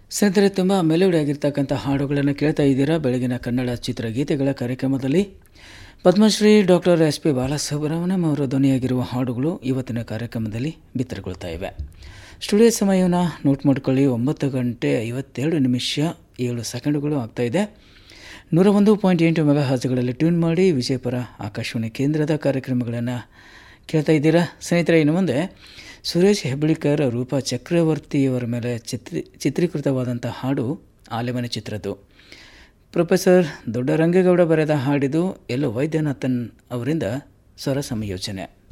ಸ್ನೇಹಿತರೆ ತುಂಬ ಮೆಲೋಡಿ ಆಗಿರ್ತಕ್ಕಂಥ ಹಾಡುಗಳನ್ನು ಕೇಳ್ತಾ ಇದ್ದೀರಾ ಬೆಳಗಿನ ಕನ್ನಡ ಚಿತ್ರಗೀತೆಗಳ ಕಾರ್ಯಕ್ರಮದಲ್ಲಿ Padmashri doctor S P Balasubrahmanyam ಅವರ ಧ್ವನಿಯಾಗಿರುವ ಹಾಡುಗಳು ಇವತ್ತಿನ ಕಾರ್ಯಕ್ರಮದಲ್ಲಿ ಬಿತ್ತರಗೊಳ್ತಾ ಇವೆ ಸ್ಟುಡಿಯೋ ಸಮಯವನ್ನು ನೋಟ್ ಮಾಡಿಕೊಳ್ಳಿ ಒಂಬತ್ತು ಗಂಟೆ ಐವತ್ತೆರಡು ನಿಮಿಷ ಏಳು ಸೆಕೆಂಡುಗಳು ಆಗ್ತಾ ಇದೆ ನೂರ ಒಂದು ಪಾಯಿಂಟ್ ಎಂಟು ಮೆಗಾ ಹಾಜುಗಳಲ್ಲಿ ಟ್ಯೂನ್ ಮಾಡಿ ವಿಜಯಪುರ ಆಕಾಶವಾಣಿ ಕೇಂದ್ರದ ಕಾರ್ಯಕ್ರಮಗಳನ್ನು ಕೇಳ್ತಾ ಇದ್ದೀರಾ ಸ್ನೇಹಿತರೆ ಇನ್ನು ಮುಂದೆ ಸುರೇಶ್ ಹೆಬ್ಳಿಕರ್ ರೂಪಾ ಚಕ್ರವರ್ತಿಯವರ ಮೇಲೆ ಚಿತ್ರಿ ಚಿತ್ರೀಕೃತವಾದಂಥ ಹಾಡು ಆಲೆಮನೆ ಚಿತ್ರದ್ದು ಪ್ರೊಫೆಸರ್ ದೊಡ್ಡರಂಗೇಗೌಡ ಬರೆದ ಹಾಡಿದು ಎಲ್ಲೋ ವೈದ್ಯನಾಥನ್ ಅವರಿಂದ ಸ್ವರ ಸಂಯೋಜನೆ